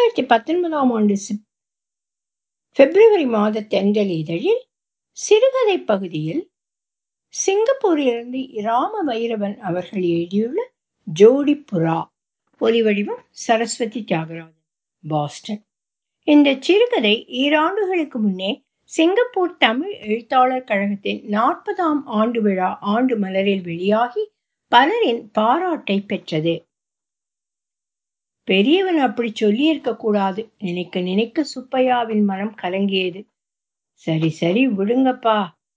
இரண்டாயிரத்தி பத்தொன்பதாம் ஆண்டு பிப்ரவரி மாத தென்றல் இதழில் சிறுகதை பகுதியில் சிங்கப்பூரிலிருந்து ராம வைரவன் அவர்கள் எழுதியுள்ள ஜோடி புறா ஒலிவடிவம் சரஸ்வதி தியாகராஜன் பாஸ்டன் இந்த சிறுகதை ஈராண்டுகளுக்கு முன்னே சிங்கப்பூர் தமிழ் எழுத்தாளர் கழகத்தின் நாற்பதாம் ஆண்டு விழா ஆண்டு மலரில் வெளியாகி பலரின் பாராட்டை பெற்றது பெரியவன் அப்படி சொல்லி இருக்க கூடாது நினைக்க நினைக்க சுப்பையாவின் மனம் கலங்கியது சரி சரி விடுங்கப்பா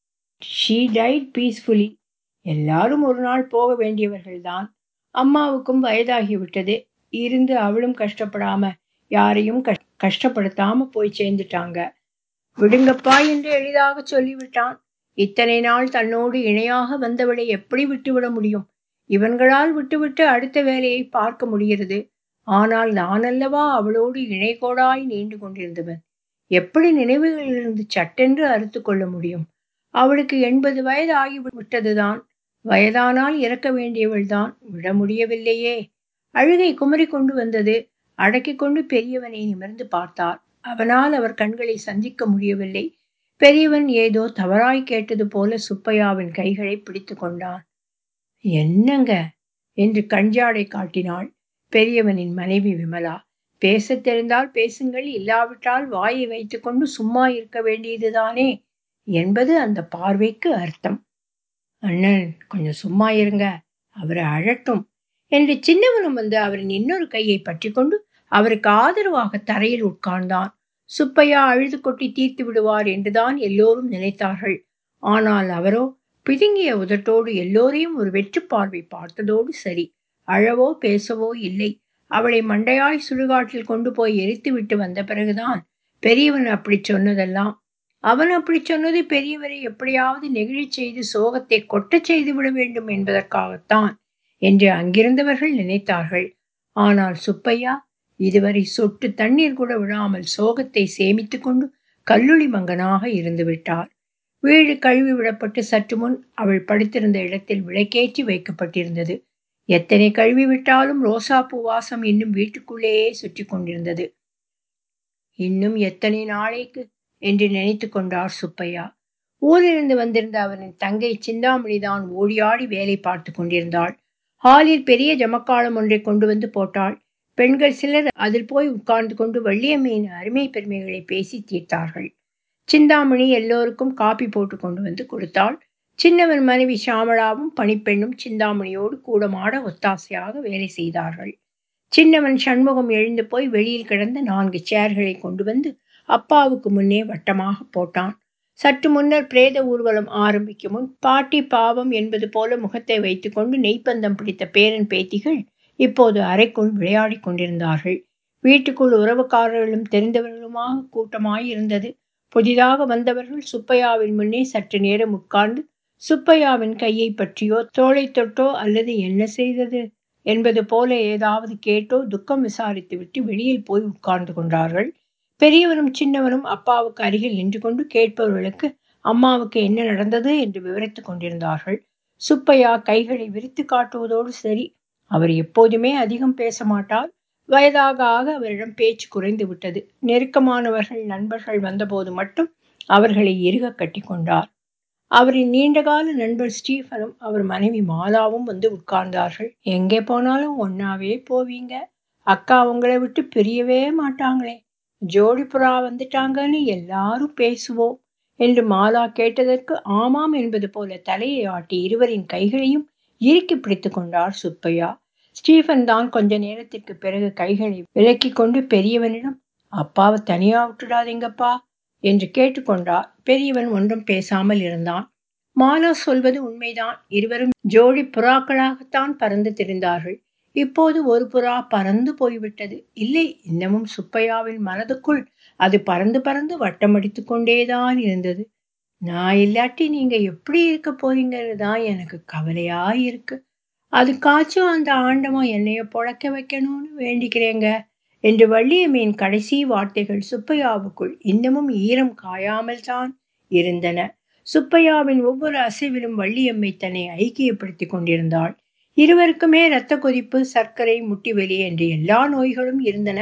ஷீ டைட் பீஸ்ஃபுல்லி எல்லாரும் ஒரு நாள் போக வேண்டியவர்கள்தான் அம்மாவுக்கும் வயதாகிவிட்டது இருந்து அவளும் கஷ்டப்படாம யாரையும் கஷ்டப்படுத்தாம போய் சேர்ந்துட்டாங்க விடுங்கப்பா என்று எளிதாக சொல்லிவிட்டான் இத்தனை நாள் தன்னோடு இணையாக வந்தவளை எப்படி விட்டுவிட முடியும் இவன்களால் விட்டுவிட்டு அடுத்த வேலையை பார்க்க முடிகிறது ஆனால் நான் அல்லவா அவளோடு இணைகோடாய் நீண்டு கொண்டிருந்தவன் எப்படி நினைவுகளிலிருந்து சட்டென்று அறுத்து கொள்ள முடியும் அவளுக்கு எண்பது வயது ஆகிவிட்டதுதான் வயதானால் இறக்க வேண்டியவள்தான் விட முடியவில்லையே அழுகை குமரி கொண்டு வந்தது அடக்கிக் கொண்டு பெரியவனை நிமிர்ந்து பார்த்தார் அவனால் அவர் கண்களை சந்திக்க முடியவில்லை பெரியவன் ஏதோ தவறாய் கேட்டது போல சுப்பையாவின் கைகளை பிடித்து கொண்டான் என்னங்க என்று கஞ்சாடை காட்டினாள் பெரியவனின் மனைவி விமலா பேசத் தெரிந்தால் பேசுங்கள் இல்லாவிட்டால் வாயை வைத்துக்கொண்டு சும்மா இருக்க வேண்டியதுதானே என்பது அந்த பார்வைக்கு அர்த்தம் அண்ணன் கொஞ்சம் சும்மா இருங்க அவரை அழட்டும் என்று சின்னவனும் வந்து அவரின் இன்னொரு கையை பற்றி கொண்டு அவருக்கு ஆதரவாக தரையில் உட்கார்ந்தான் சுப்பையா அழுது கொட்டி தீர்த்து விடுவார் என்றுதான் எல்லோரும் நினைத்தார்கள் ஆனால் அவரோ பிதுங்கிய உதட்டோடு எல்லோரையும் ஒரு வெற்று பார்வை பார்த்ததோடு சரி அழவோ பேசவோ இல்லை அவளை மண்டையாய் சுடுகாட்டில் கொண்டு போய் எரித்து விட்டு வந்த பிறகுதான் பெரியவன் அப்படி சொன்னதெல்லாம் அவன் அப்படி சொன்னது பெரியவரை எப்படியாவது நெகிழச் செய்து சோகத்தை கொட்டச் செய்து விட வேண்டும் என்பதற்காகத்தான் என்று அங்கிருந்தவர்கள் நினைத்தார்கள் ஆனால் சுப்பையா இதுவரை சொட்டு தண்ணீர் கூட விழாமல் சோகத்தை சேமித்து கொண்டு கல்லுளி மங்கனாக இருந்து விட்டார் வீடு கழுவி விடப்பட்டு சற்று முன் அவள் படுத்திருந்த இடத்தில் விளக்கேற்றி வைக்கப்பட்டிருந்தது எத்தனை கழுவி விட்டாலும் ரோசாப்பூ வாசம் இன்னும் வீட்டுக்குள்ளேயே சுற்றி கொண்டிருந்தது இன்னும் எத்தனை நாளைக்கு என்று நினைத்து கொண்டார் சுப்பையா ஊரிலிருந்து வந்திருந்த அவரின் தங்கை சிந்தாமணிதான் ஓடியாடி வேலை பார்த்து கொண்டிருந்தாள் ஹாலில் பெரிய ஜமக்காலம் ஒன்றை கொண்டு வந்து போட்டாள் பெண்கள் சிலர் அதில் போய் உட்கார்ந்து கொண்டு வள்ளியம்மையின் அருமை பெருமைகளை பேசி தீர்த்தார்கள் சிந்தாமணி எல்லோருக்கும் காப்பி போட்டு கொண்டு வந்து கொடுத்தாள் சின்னவன் மனைவி ஷாமளாவும் பணிப்பெண்ணும் சிந்தாமணியோடு கூடமாட ஒத்தாசையாக வேலை செய்தார்கள் சின்னவன் சண்முகம் எழுந்து போய் வெளியில் கிடந்த நான்கு சேர்களை கொண்டு வந்து அப்பாவுக்கு முன்னே வட்டமாக போட்டான் சற்று முன்னர் பிரேத ஊர்வலம் ஆரம்பிக்கும் முன் பாட்டி பாவம் என்பது போல முகத்தை வைத்துக்கொண்டு நெய்ப்பந்தம் பிடித்த பேரன் பேத்திகள் இப்போது அறைக்குள் விளையாடி கொண்டிருந்தார்கள் வீட்டுக்குள் உறவுக்காரர்களும் தெரிந்தவர்களுமாக கூட்டமாய் இருந்தது புதிதாக வந்தவர்கள் சுப்பையாவின் முன்னே சற்று நேரம் உட்கார்ந்து சுப்பையாவின் கையை பற்றியோ தோளை தொட்டோ அல்லது என்ன செய்தது என்பது போல ஏதாவது கேட்டோ துக்கம் விசாரித்து விட்டு வெளியில் போய் உட்கார்ந்து கொண்டார்கள் பெரியவரும் சின்னவரும் அப்பாவுக்கு அருகில் நின்று கொண்டு கேட்பவர்களுக்கு அம்மாவுக்கு என்ன நடந்தது என்று விவரித்துக் கொண்டிருந்தார்கள் சுப்பையா கைகளை விரித்து காட்டுவதோடு சரி அவர் எப்போதுமே அதிகம் பேச மாட்டார் வயதாக ஆக அவரிடம் பேச்சு குறைந்து விட்டது நெருக்கமானவர்கள் நண்பர்கள் வந்தபோது மட்டும் அவர்களை இறுக கட்டி கொண்டார் அவரின் நீண்டகால நண்பர் ஸ்டீஃபனும் அவர் மனைவி மாலாவும் வந்து உட்கார்ந்தார்கள் எங்கே போனாலும் ஒன்னாவே போவீங்க அக்கா உங்களை விட்டு பிரியவே மாட்டாங்களே ஜோடி புறா வந்துட்டாங்கன்னு எல்லாரும் பேசுவோம் என்று மாலா கேட்டதற்கு ஆமாம் என்பது போல தலையை ஆட்டி இருவரின் கைகளையும் இறுக்கி பிடித்து கொண்டார் சுப்பையா ஸ்டீஃபன் தான் கொஞ்ச நேரத்திற்கு பிறகு கைகளை விலக்கி கொண்டு பெரியவனிடம் அப்பாவை தனியா விட்டுடாதீங்கப்பா என்று கேட்டுக்கொண்டார் பெரியவன் ஒன்றும் பேசாமல் இருந்தான் மாலா சொல்வது உண்மைதான் இருவரும் ஜோடி புறாக்களாகத்தான் பறந்து திரிந்தார்கள் இப்போது ஒரு புறா பறந்து போய்விட்டது இல்லை இன்னமும் சுப்பையாவின் மனதுக்குள் அது பறந்து பறந்து வட்டமடித்து கொண்டேதான் இருந்தது நான் இல்லாட்டி நீங்க எப்படி இருக்க போறீங்கிறது தான் எனக்கு கவலையா இருக்கு அதுக்காச்சும் அந்த ஆண்டவன் என்னைய பொழைக்க வைக்கணும்னு வேண்டிக்கிறேங்க என்று வள்ளியம்மையின் கடைசி வார்த்தைகள் சுப்பையாவுக்குள் இன்னமும் ஈரம் காயாமல் தான் இருந்தன சுப்பையாவின் ஒவ்வொரு அசைவிலும் வள்ளியம்மை தன்னை ஐக்கியப்படுத்திக் கொண்டிருந்தாள் இருவருக்குமே இரத்த கொதிப்பு சர்க்கரை முட்டி வலி என்று எல்லா நோய்களும் இருந்தன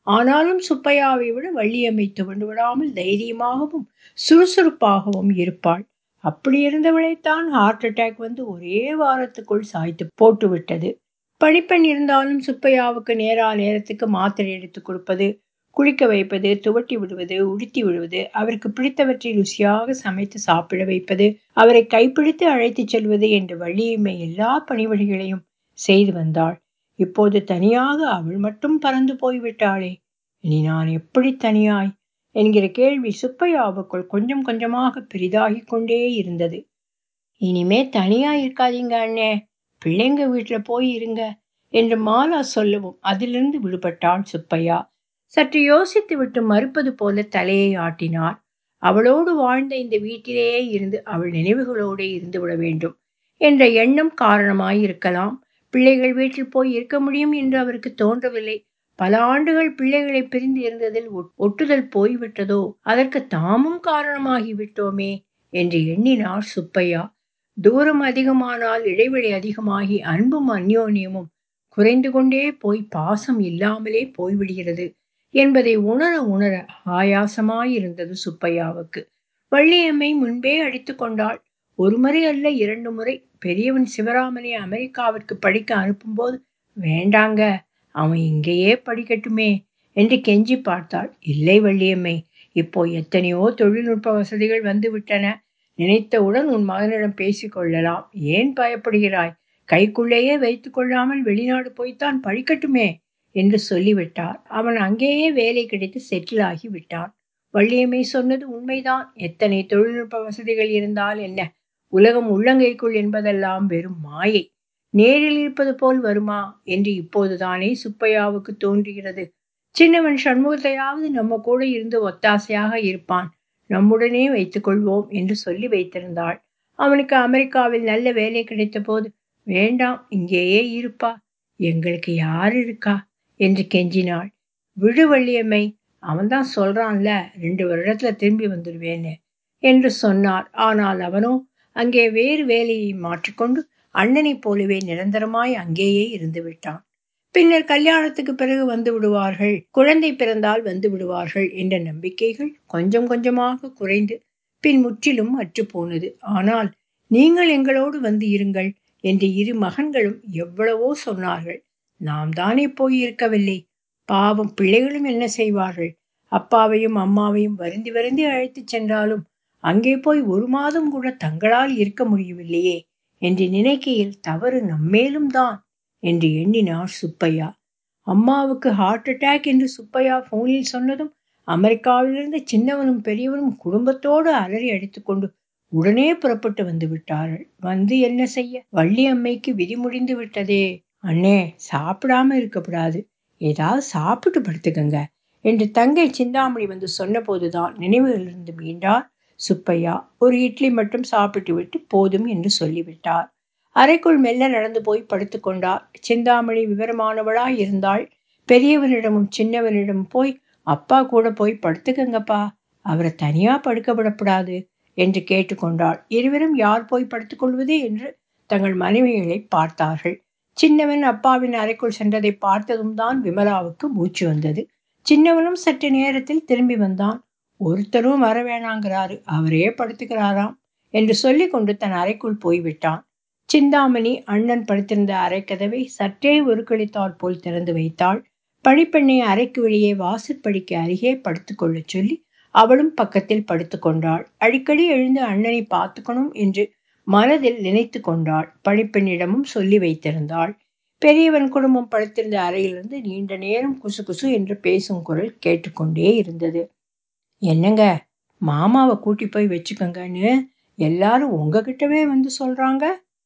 ஆனாலும் சுப்பையாவை விட வள்ளியம்மை துவண்டு விடாமல் தைரியமாகவும் சுறுசுறுப்பாகவும் இருப்பாள் அப்படி இருந்தவளைத்தான் ஹார்ட் அட்டாக் வந்து ஒரே வாரத்துக்குள் சாய்த்து போட்டு விட்டது பணிப்பெண் இருந்தாலும் சுப்பையாவுக்கு நேரா நேரத்துக்கு மாத்திரை எடுத்து கொடுப்பது குளிக்க வைப்பது துவட்டி விடுவது உடுத்தி விடுவது அவருக்கு பிடித்தவற்றை ருசியாக சமைத்து சாப்பிட வைப்பது அவரை கைப்பிடித்து அழைத்துச் செல்வது என்று வள்ளியம்மை எல்லா பணிவழிகளையும் செய்து வந்தாள் இப்போது தனியாக அவள் மட்டும் பறந்து போய்விட்டாளே இனி நான் எப்படி தனியாய் என்கிற கேள்வி சுப்பையாவுக்குள் கொஞ்சம் கொஞ்சமாக பெரிதாகி கொண்டே இருந்தது இனிமே தனியா இருக்காதீங்க அண்ணே பிள்ளைங்க வீட்டுல போய் இருங்க என்று மாலா சொல்லவும் அதிலிருந்து விடுபட்டாள் சுப்பையா சற்று யோசித்து விட்டு மறுப்பது போல தலையை ஆட்டினார் அவளோடு வாழ்ந்த இந்த வீட்டிலேயே இருந்து அவள் நினைவுகளோடு இருந்து விட வேண்டும் என்ற எண்ணம் காரணமாய் இருக்கலாம் பிள்ளைகள் வீட்டில் போய் இருக்க முடியும் என்று அவருக்கு தோன்றவில்லை பல ஆண்டுகள் பிள்ளைகளை பிரிந்து இருந்ததில் ஒட்டுதல் போய்விட்டதோ அதற்கு தாமும் காரணமாகி விட்டோமே என்று எண்ணினார் சுப்பையா தூரம் அதிகமானால் இடைவெளி அதிகமாகி அன்பும் அந்யோன்யமும் குறைந்து கொண்டே போய் பாசம் இல்லாமலே போய்விடுகிறது என்பதை உணர உணர ஆயாசமாயிருந்தது சுப்பையாவுக்கு வள்ளியம்மை முன்பே அடித்து கொண்டாள் ஒரு முறை அல்ல இரண்டு முறை பெரியவன் சிவராமனை அமெரிக்காவிற்கு படிக்க அனுப்பும்போது வேண்டாங்க அவன் இங்கேயே படிக்கட்டுமே என்று கெஞ்சி பார்த்தாள் இல்லை வள்ளியம்மை இப்போ எத்தனையோ தொழில்நுட்ப வசதிகள் வந்து விட்டன நினைத்தவுடன் உன் மகனிடம் பேசிக்கொள்ளலாம் ஏன் பயப்படுகிறாய் கைக்குள்ளேயே வைத்து கொள்ளாமல் வெளிநாடு போய்த்தான் படிக்கட்டுமே என்று சொல்லிவிட்டார் அவன் அங்கேயே வேலை கிடைத்து செட்டில் ஆகி விட்டான் வள்ளியம்மை சொன்னது உண்மைதான் எத்தனை தொழில்நுட்ப வசதிகள் இருந்தால் என்ன உலகம் உள்ளங்கைக்குள் என்பதெல்லாம் வெறும் மாயை நேரில் இருப்பது போல் வருமா என்று இப்போதுதானே சுப்பையாவுக்கு தோன்றுகிறது சின்னவன் சண்முகத்தையாவது நம்ம கூட இருந்து ஒத்தாசையாக இருப்பான் நம்முடனே வைத்துக் கொள்வோம் என்று சொல்லி வைத்திருந்தாள் அவனுக்கு அமெரிக்காவில் நல்ல வேலை கிடைத்த போது வேண்டாம் இங்கேயே இருப்பா எங்களுக்கு யார் இருக்கா என்று கெஞ்சினாள் விடு வள்ளியம்மை அவன்தான் சொல்றான்ல ரெண்டு வருடத்துல திரும்பி வந்துடுவேன்னு என்று சொன்னார் ஆனால் அவனோ அங்கே வேறு வேலையை மாற்றிக்கொண்டு அண்ணனைப் போலவே நிரந்தரமாய் அங்கேயே இருந்து விட்டான் பின்னர் கல்யாணத்துக்கு பிறகு வந்து விடுவார்கள் குழந்தை பிறந்தால் வந்து விடுவார்கள் என்ற நம்பிக்கைகள் கொஞ்சம் கொஞ்சமாக குறைந்து பின் முற்றிலும் அற்று போனது ஆனால் நீங்கள் எங்களோடு வந்து இருங்கள் என்று இரு மகன்களும் எவ்வளவோ சொன்னார்கள் நாம் தானே போய் இருக்கவில்லை பாவம் பிள்ளைகளும் என்ன செய்வார்கள் அப்பாவையும் அம்மாவையும் வருந்தி வருந்தி அழைத்துச் சென்றாலும் அங்கே போய் ஒரு மாதம் கூட தங்களால் இருக்க முடியவில்லையே என்று நினைக்கையில் தவறு நம்மேலும் தான் என்று எண்ணினார் சுப்பையா அம்மாவுக்கு ஹார்ட் அட்டாக் என்று சுப்பையா போனில் சொன்னதும் அமெரிக்காவிலிருந்து சின்னவனும் பெரியவனும் குடும்பத்தோடு அலறி அடித்துக்கொண்டு உடனே புறப்பட்டு வந்து விட்டார்கள் வந்து என்ன செய்ய வள்ளி அம்மைக்கு விதி முடிந்து விட்டதே அண்ணே சாப்பிடாம இருக்கக்கூடாது ஏதாவது சாப்பிட்டு படுத்துக்கங்க என்று தங்கை சிந்தாமணி வந்து சொன்னபோதுதான் நினைவுகளிலிருந்து மீண்டார் சுப்பையா ஒரு இட்லி மட்டும் சாப்பிட்டு விட்டு போதும் என்று சொல்லிவிட்டார் அறைக்குள் மெல்ல நடந்து போய் படுத்துக்கொண்டார் சிந்தாமணி விவரமானவளாய் இருந்தாள் பெரியவனிடமும் சின்னவனிடமும் போய் அப்பா கூட போய் படுத்துக்கங்கப்பா அவரை தனியா படுக்க விடப்படாது என்று கேட்டுக்கொண்டாள் இருவரும் யார் போய் படுத்துக்கொள்வது என்று தங்கள் மனைவிகளை பார்த்தார்கள் சின்னவன் அப்பாவின் அறைக்குள் சென்றதை பார்த்ததும் தான் விமலாவுக்கு மூச்சு வந்தது சின்னவனும் சற்று நேரத்தில் திரும்பி வந்தான் ஒருத்தரும் வர வேணாங்கிறாரு அவரே படுத்துக்கிறாராம் என்று சொல்லிக் கொண்டு தன் அறைக்குள் போய்விட்டான் சிந்தாமணி அண்ணன் படுத்திருந்த அறைக்கதவை சற்றே உருக்களித்தாற் போல் திறந்து வைத்தாள் பணிப்பெண்ணை அறைக்கு வெளியே வாசற்படிக்கு அருகே படுத்துக்கொள்ளச் சொல்லி அவளும் பக்கத்தில் படுத்துக்கொண்டாள் அடிக்கடி எழுந்து அண்ணனை பார்த்துக்கணும் என்று மனதில் நினைத்து கொண்டாள் பணிப்பெண்ணிடமும் சொல்லி வைத்திருந்தாள் பெரியவன் குடும்பம் படுத்திருந்த அறையிலிருந்து நீண்ட நேரம் குசு குசு என்று பேசும் குரல் கேட்டுக்கொண்டே இருந்தது என்னங்க மாமாவை கூட்டி போய் வச்சுக்கோங்கன்னு எல்லாரும் உங்ககிட்டவே வந்து சொல்றாங்க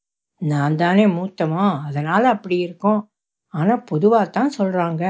நான் தானே மூத்தமா அதனால அப்படி இருக்கும் ஆனா பொதுவாக தான் சொல்றாங்க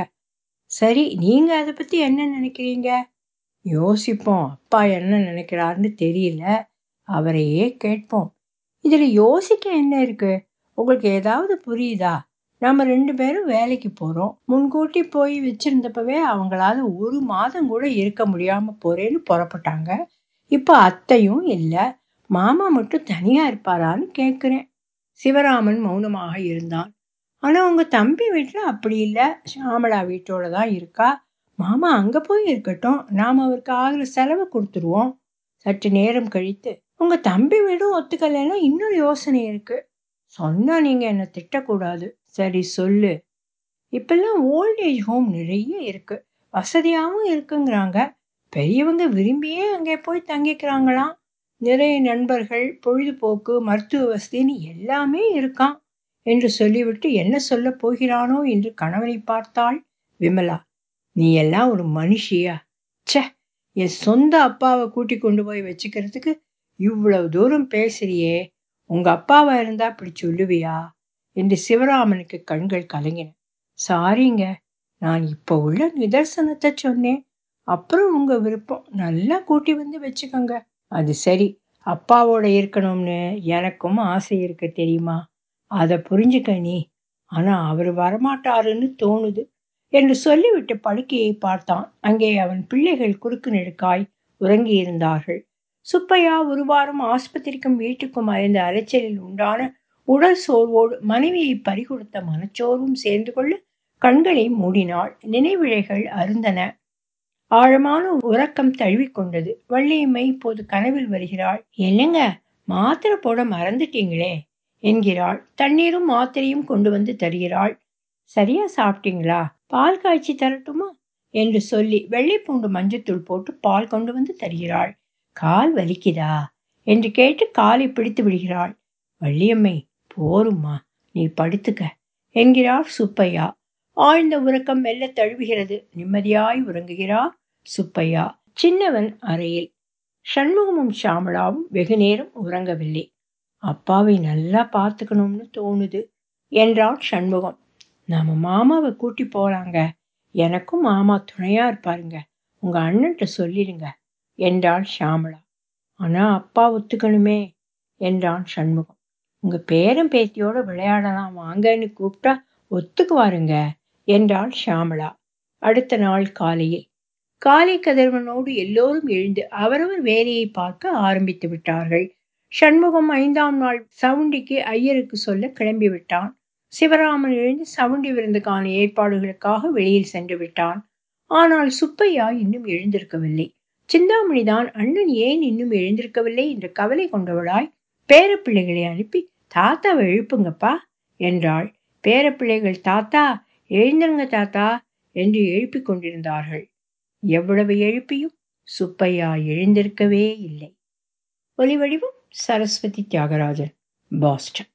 சரி நீங்க அதை பத்தி என்ன நினைக்கிறீங்க யோசிப்போம் அப்பா என்ன நினைக்கிறாருன்னு தெரியல அவரையே கேட்போம் இதுல யோசிக்க என்ன இருக்கு உங்களுக்கு ஏதாவது புரியுதா நம்ம ரெண்டு பேரும் வேலைக்கு போறோம் முன்கூட்டி போய் வச்சிருந்தப்பவே அவங்களால ஒரு மாதம் கூட இருக்க முடியாம போறேன்னு புறப்பட்டாங்க இப்போ அத்தையும் இல்லை மாமா மட்டும் தனியா இருப்பாரான்னு கேட்குறேன் சிவராமன் மௌனமாக இருந்தான் ஆனா உங்க தம்பி வீட்டுல அப்படி இல்லை ஷாமலா வீட்டோட தான் இருக்கா மாமா அங்க போய் இருக்கட்டும் நாம் அவருக்கு ஆகிற செலவை கொடுத்துருவோம் சற்று நேரம் கழித்து உங்க தம்பி வீடும் ஒத்துக்கலைன்னா இன்னொரு யோசனை இருக்கு சொன்னா நீங்க என்ன திட்டக்கூடாது சரி சொல்லு இப்பெல்லாம் ஓல்டேஜ் ஹோம் நிறைய இருக்கு வசதியாகவும் இருக்குங்கிறாங்க பெரியவங்க விரும்பியே அங்கே போய் தங்கிக்கிறாங்களாம் நிறைய நண்பர்கள் பொழுதுபோக்கு மருத்துவ வசதின்னு எல்லாமே இருக்கான் என்று சொல்லிவிட்டு என்ன சொல்ல போகிறானோ என்று கணவனை பார்த்தாள் விமலா நீ எல்லாம் ஒரு மனுஷியா ச்சே என் சொந்த அப்பாவை கூட்டி கொண்டு போய் வச்சுக்கிறதுக்கு இவ்வளவு தூரம் பேசுறியே உங்க அப்பாவா இருந்தா அப்படி சொல்லுவியா என்று சிவராமனுக்கு கண்கள் கலங்கின சாரிங்க நான் இப்போ உள்ள நிதர்சனத்தை சொன்னேன் அப்புறம் உங்க விருப்பம் நல்லா கூட்டி வந்து வச்சுக்கோங்க அது சரி அப்பாவோட இருக்கணும்னு எனக்கும் ஆசை இருக்கு தெரியுமா அதை புரிஞ்சுக்க நீ ஆனா அவர் வரமாட்டாருன்னு தோணுது என்று சொல்லிவிட்டு படுக்கையை பார்த்தான் அங்கே அவன் பிள்ளைகள் குறுக்கு நெடுக்காய் உறங்கி இருந்தார்கள் சுப்பையா ஒரு வாரம் ஆஸ்பத்திரிக்கும் வீட்டுக்கும் அலைந்த அலைச்சலில் உண்டான உடல் சோர்வோடு மனைவியை பறிகொடுத்த மனச்சோர்வும் சேர்ந்து கொள்ள கண்களை மூடினாள் நினைவிழைகள் அருந்தன ஆழமான உறக்கம் தழுவிக்கொண்டது வள்ளியம்மை இப்போது கனவில் வருகிறாள் என்னங்க மாத்திரை போட மறந்துட்டீங்களே என்கிறாள் தண்ணீரும் மாத்திரையும் கொண்டு வந்து தருகிறாள் சரியா சாப்பிட்டீங்களா பால் காய்ச்சி தரட்டுமா என்று சொல்லி வெள்ளைப்பூண்டு மஞ்சத்தூள் போட்டு பால் கொண்டு வந்து தருகிறாள் கால் வலிக்குதா என்று கேட்டு காலை பிடித்து விடுகிறாள் வள்ளியம்மை போரும்மா நீ படுத்துக்க என்கிறார் சுப்பையா ஆழ்ந்த உறக்கம் மெல்ல தழுவுகிறது நிம்மதியாய் உறங்குகிறார் சுப்பையா சின்னவன் அறையில் சண்முகமும் ஷாமளாவும் வெகு நேரம் உறங்கவில்லை அப்பாவை நல்லா பார்த்துக்கணும்னு தோணுது என்றான் சண்முகம் நம்ம மாமாவை கூட்டி போறாங்க எனக்கும் மாமா துணையா இருப்பாருங்க உங்க அண்ணன்ட்ட சொல்லிடுங்க என்றாள் ஷாமளா ஆனா அப்பா ஒத்துக்கணுமே என்றான் சண்முகம் உங்க பேரன் பேத்தியோட விளையாடலாம் வாங்கன்னு கூப்பிட்டா ஒத்துக்குவாருங்க என்றாள் ஷாமளா அடுத்த நாள் காலையில் காலை கதிரவனோடு எல்லோரும் எழுந்து அவரவர் வேலையை பார்க்க ஆரம்பித்து விட்டார்கள் சண்முகம் ஐந்தாம் நாள் சவுண்டிக்கு ஐயருக்கு சொல்ல கிளம்பி விட்டான் சிவராமன் எழுந்து சவுண்டி விருந்துக்கான ஏற்பாடுகளுக்காக வெளியில் சென்று விட்டான் ஆனால் சுப்பையா இன்னும் எழுந்திருக்கவில்லை சிந்தாமணிதான் அண்ணன் ஏன் இன்னும் எழுந்திருக்கவில்லை என்று கவலை கொண்டவளாய் பேரப்பிள்ளைகளை அனுப்பி தாத்தாவை எழுப்புங்கப்பா என்றாள் பேரப்பிள்ளைகள் தாத்தா எழுந்திருங்க தாத்தா என்று எழுப்பிக் கொண்டிருந்தார்கள் எவ்வளவு எழுப்பியும் சுப்பையா எழுந்திருக்கவே இல்லை ஒலிவடிவம் சரஸ்வதி தியாகராஜன் பாஸ்டன்